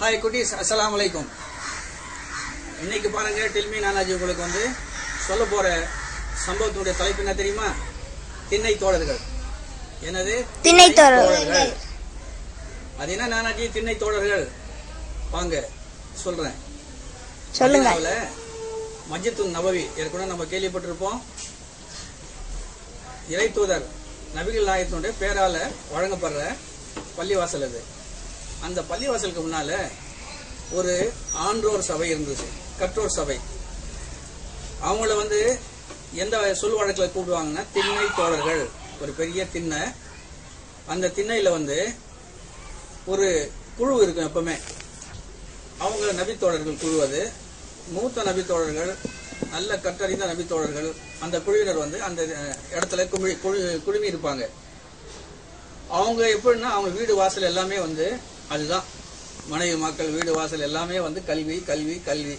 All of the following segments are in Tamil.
ஹாய் குட்டீஸ் அஸ்ஸலாமு அலைக்கும் இன்னைக்கு பாருங்க டில்மி நானாஜி உங்களுக்கு வந்து சொல்ல போற சம்பவத்தினுடைய தலைப்பு என்ன தெரியுமா திண்ணை தோழர்கள் என்னது திண்ணை தோழர்கள். அது என்ன நானாஜி திண்ணை தோழர்கள் வாங்க சொல்றேன் சொல்லுங்க மதீனாவுல மஜித்துன் நபவி ஏற்கனவே நம்ம கேள்விப்பட்டிருப்போம் இறை தூதர் நபிகள் நாயகத்தினுடைய பேரால வழங்கப்படுற பள்ளிவாசல் அது அந்த பள்ளிவாசலுக்கு முன்னால ஒரு ஆன்றோர் சபை இருந்துச்சு கற்றோர் சபை அவங்கள வந்து எந்த சொல் வழக்கில் கூப்பிடுவாங்கன்னா திண்ணை தோழர்கள் ஒரு பெரிய திண்ணை அந்த திண்ணையில வந்து ஒரு குழு இருக்கும் எப்பவுமே அவங்க நபித்தோழர்கள் குழு அது மூத்த நபித்தோழர்கள் நல்ல கற்றறிந்த நபித்தோழர்கள் அந்த குழுவினர் வந்து அந்த அஹ், இடத்துல குமி குழு- குழுமி இருப்பாங்க அவங்க எப்படின்னா அவங்க வீடு வாசல் எல்லாமே வந்து அதுதான் மனைவி மக்கள் வீடு வாசல் எல்லாமே வந்து கல்வி கல்வி கல்வி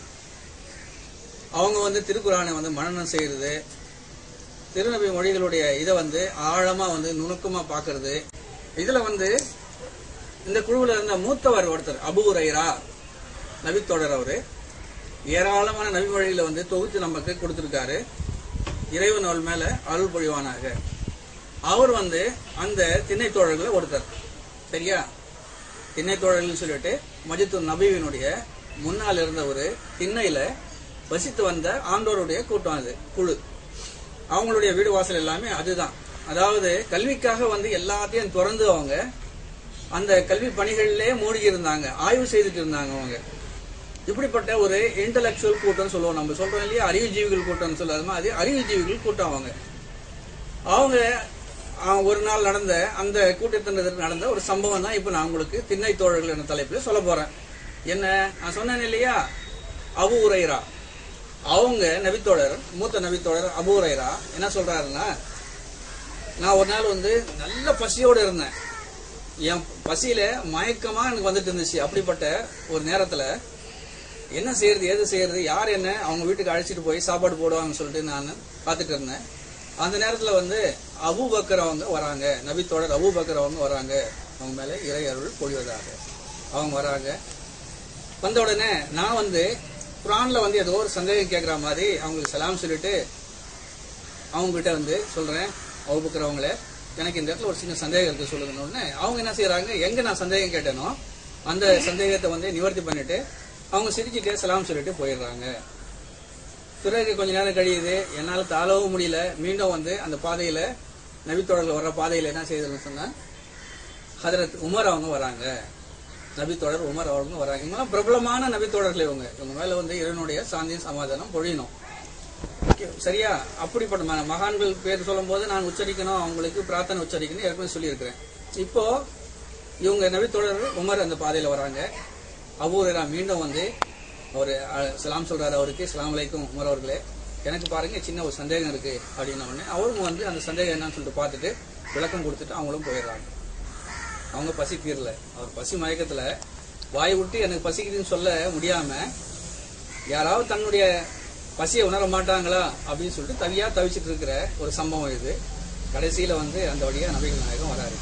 அவங்க வந்து திருக்குறானை வந்து மனனம் செய்யறது திருநபி மொழிகளுடைய இதை வந்து ஆழமா வந்து நுணுக்கமா பார்க்கிறது இதுல வந்து இந்த குழுவில் இருந்த மூத்தவர் ஒருத்தர் அபு ரைரா நபித்தோழர் அவரு ஏராளமான நபி மொழிகளை வந்து தொகுத்து நமக்கு கொடுத்திருக்காரு இறைவன் அவள் மேல அருள் பொழிவானாக அவர் வந்து அந்த திண்ணை தோழர்கள ஒருத்தர் சரியா திண்ணை தோழர்கள்னு சொல்லிட்டு மஜித்து நபிவினுடைய முன்னால் இருந்த ஒரு திண்ணையில வசித்து வந்த ஆண்டோருடைய கூட்டம் அது குழு அவங்களுடைய வீடு வாசல் எல்லாமே அதுதான் அதாவது கல்விக்காக வந்து எல்லாத்தையும் திறந்து அவங்க அந்த கல்வி பணிகளிலே மூழ்கி இருந்தாங்க ஆய்வு செய்துட்டு இருந்தாங்க அவங்க இப்படிப்பட்ட ஒரு இன்டலெக்சுவல் கூட்டம் சொல்லுவோம் நம்ம சொல்றோம் இல்லையா அறிவுஜீவிகள் கூட்டம்னு சொல்லாத மாதிரி அறிவுஜீவிகள் கூட்டம் அவங்க அவங்க ஆஹ், ஒரு நாள் நடந்த அந்த கூட்டத்தினருக்கு நடந்த ஒரு சம்பவம் தான் இப்போ நான் உங்களுக்கு திண்ணை தோழர்கள் என்ற தலைப்பில் சொல்ல போறேன் என்ன நான் சொன்னேன் இல்லையா அபு உரைரா அவங்க நபித்தோழர் மூத்த நபித்தோழர் அபு உரைரா என்ன சொல்றாருன்னா நான் ஒரு நாள் வந்து நல்ல பசியோடு இருந்தேன் என் பசியில மயக்கமா எனக்கு வந்துட்டு இருந்துச்சு அப்படிப்பட்ட ஒரு நேரத்துல என்ன செய்யறது ஏது செய்யறது யார் என்ன அவங்க வீட்டுக்கு அழைச்சிட்டு போய் சாப்பாடு போடுவாங்கன்னு சொல்லிட்டு நான் பார்த்துட்டு இருந்தேன் அந்த நேரத்துல வந்து அபு பக்கர் அவங்க வராங்க நபித்தோழர் அபு பக்கர் அவங்க வராங்க அவங்க மேல இறை அருள் பொழிவதாக அவங்க வராங்க வந்த உடனே நான் வந்து குரான்ல வந்து ஏதோ ஒரு சந்தேகம் கேட்குற மாதிரி அவங்களுக்கு சலாம் சொல்லிட்டு அவங்க கிட்ட வந்து சொல்றேன் அவுபக்கிறவங்கள எனக்கு இந்த இடத்துல ஒரு சின்ன சந்தேகம் இருக்கு சொல்லுங்கன்னு உடனே அவங்க என்ன செய்யறாங்க எங்க நான் சந்தேகம் கேட்டேனோ அந்த சந்தேகத்தை வந்து நிவர்த்தி பண்ணிட்டு அவங்க சிரிச்சுட்டே சலாம் சொல்லிட்டு போயிடுறாங்க பிறகு கொஞ்ச நேரம் கழியுது என்னால தாளவும் முடியல மீண்டும் வந்து அந்த பாதையில நபித்தோழர்கள் வர்ற பாதையில என்ன செய்யுதுன்னு சொன்னா ஹதரத் உமர் அவங்க வராங்க நபித்தோழர் உமர் அவங்க வராங்க இவங்கெல்லாம் பிரபலமான நபித்தோழர்கள் இவங்க இவங்க மேல வந்து இறைவனுடைய சாந்தியும் சமாதானம் பொழியணும் Okay, சரியா அப்படிப்பட்ட ம- மகான்கள் பேர் சொல்லும் போது நான் உச்சரிக்கணும் அவங்களுக்கு பிரார்த்தனை உச்சரிக்கணும் ஏற்கனவே சொல்லியிருக்கிறேன் இப்போ இவங்க நபித்தோழர் உமர் அந்த பாதையில வராங்க அபூரா மீண்டும் வந்து அவர் சலாம் சொல்றாரு அவருக்கு சலாம் அலைக்கும் உமர் அவர்களே எனக்கு பாருங்க சின்ன ஒரு சந்தேகம் இருக்கு அப்படின்ன உடனே அவரும் வந்து அந்த சந்தேகம் என்னன்னு சொல்லிட்டு பார்த்துட்டு விளக்கம் கொடுத்துட்டு அவங்களும் போயிடுறாங்க அவங்க பசி தீரல அவர் பசி மயக்கத்துல வாய் விட்டு எனக்கு பசிக்குதுன்னு சொல்ல முடியாம யாராவது தன்னுடைய பசியை உணர மாட்டாங்களா அப்படின்னு சொல்லிட்டு தவியா தவிச்சிட்டு இருக்கிற ஒரு சம்பவம் இது கடைசியில வந்து அந்த வழியா நபிகள் நாயகம் வராரு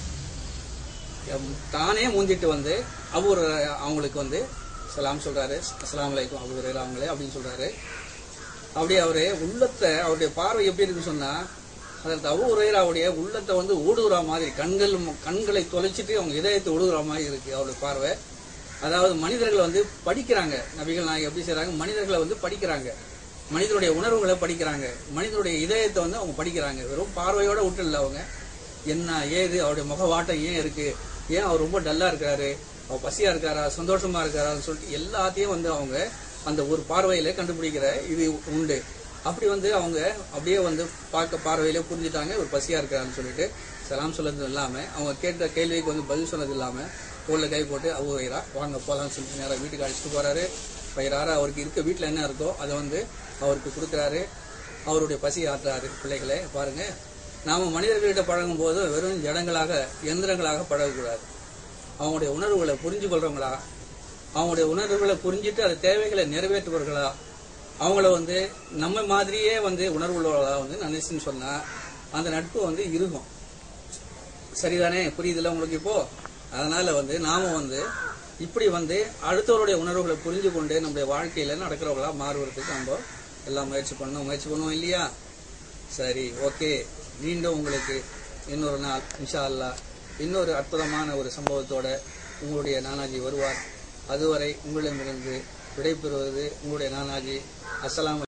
எம் தானே முந்திட்டு வந்து அபூர் அவங்களுக்கு வந்து சலாம் சொல்றாரு அஸ்ஸலாமு அலைக்கும் அபூர் அவங்களே அப்படின்னு சொல்றாரு அப்படியே அவரு உள்ளத்தை அவருடைய பார்வை எப்படி இருக்குன்னு சொன்னா அதற்கு அபு உரையராவுடைய உள்ளத்தை வந்து ஊடுற மாதிரி கண்கள் கண்களை தொலைச்சிட்டு அவங்க இதயத்தை ஊடுற மாதிரி இருக்கு அவருடைய பார்வை அதாவது மனிதர்கள் வந்து படிக்கிறாங்க நபிகள் நாயகம் எப்படி செய்றாங்க மனிதர்களை வந்து படிக்கிறாங்க மனிதனுடைய உணர்வுகளை படிக்கிறாங்க மனிதனுடைய இதயத்தை வந்து அவங்க படிக்கிறாங்க வெறும் பார்வையோட விட்டுல அவங்க என்ன ஏது அவருடைய முகவாட்டம் ஏன் இருக்கு ஏன் அவர் ரொம்ப டல்லா இருக்காரு அவர் பசியா இருக்காரா சந்தோஷமா இருக்காரான்னு சொல்லிட்டு எல்லாத்தையும் வந்து அவங்க அந்த ஒரு பார்வையில கண்டுபிடிக்கிற இது உண்டு அப்படி வந்து அவங்க அப்படியே வந்து பார்க்க பார்வையில புரிஞ்சுட்டாங்க ஒரு பசியா இருக்காருன்னு சொல்லிட்டு சலாம் சொன்னது இல்லாம அவங்க கேட்ட கேள்விக்கு வந்து பதில் சொன்னது இல்லாம தோல்ல கை போட்டு அவுரைரா வாங்க போலாம்னு சொல்லிட்டு நேரா வீட்டுக்கு அழைச்சிட்டு போறாரு பயிராரா அவருக்கு இருக்க வீட்டுல என்ன இருக்கோ அதை வந்து அவருக்கு கொடுக்குறாரு அவருடைய பசி ஆற்றுறாரு பிள்ளைகளே பாருங்க நாம மனிதர்களிட்ட பழகும் போது வெறும் ஜடங்களாக எந்திரங்களாக பழகக்கூடாது அவங்களுடைய உணர்வுகளை புரிஞ்சு கொள்றவங்களா அவங்களுடைய உணர்வுகளை புரிஞ்சுட்டு அது தேவைகளை நிறைவேற்றுபவர்களா அவங்கள வந்து நம்ம மாதிரியே வந்து உணர்வுள்ளவர்களா வந்து நினைச்சுன்னு சொன்னா அந்த நட்பு வந்து இருக்கும் சரிதானே புரியுதுல்ல உங்களுக்கு இப்போ அதனால வந்து நாம வந்து இப்படி வந்து அடுத்தவருடைய உணர்வுகளை புரிஞ்சு கொண்டு நம்முடைய வாழ்க்கையில நடக்கிறவங்களா மாறுவதற்கு நம்ம எல்லாம் முயற்சி பண்ணோம் முயற்சி பண்ணுவோம் இல்லையா சரி ஓகே மீண்டும் உங்களுக்கு இன்னொரு நாள் இன்ஷா அல்லாஹ் இன்னொரு அற்புதமான ஒரு சம்பவத்தோட உங்களுடைய நானாஜி வருவார் அதுவரை உங்களிடமிருந்து விடைபெறுவது உங்களுடைய நானாஜி அஸ்ஸலாமு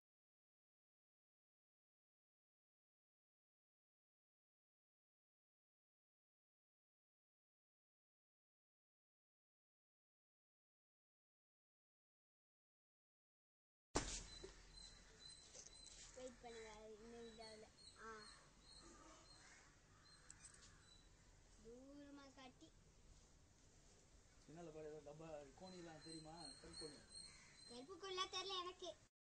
வெயிட் பண்ணுங்க இன்னும் இதாகல ஆ தூரமா காட்டி டப்பா கோணிலாம் தெரியுமா கல் கோணி நெருப்புக்குள்ள தெரியல எனக்கு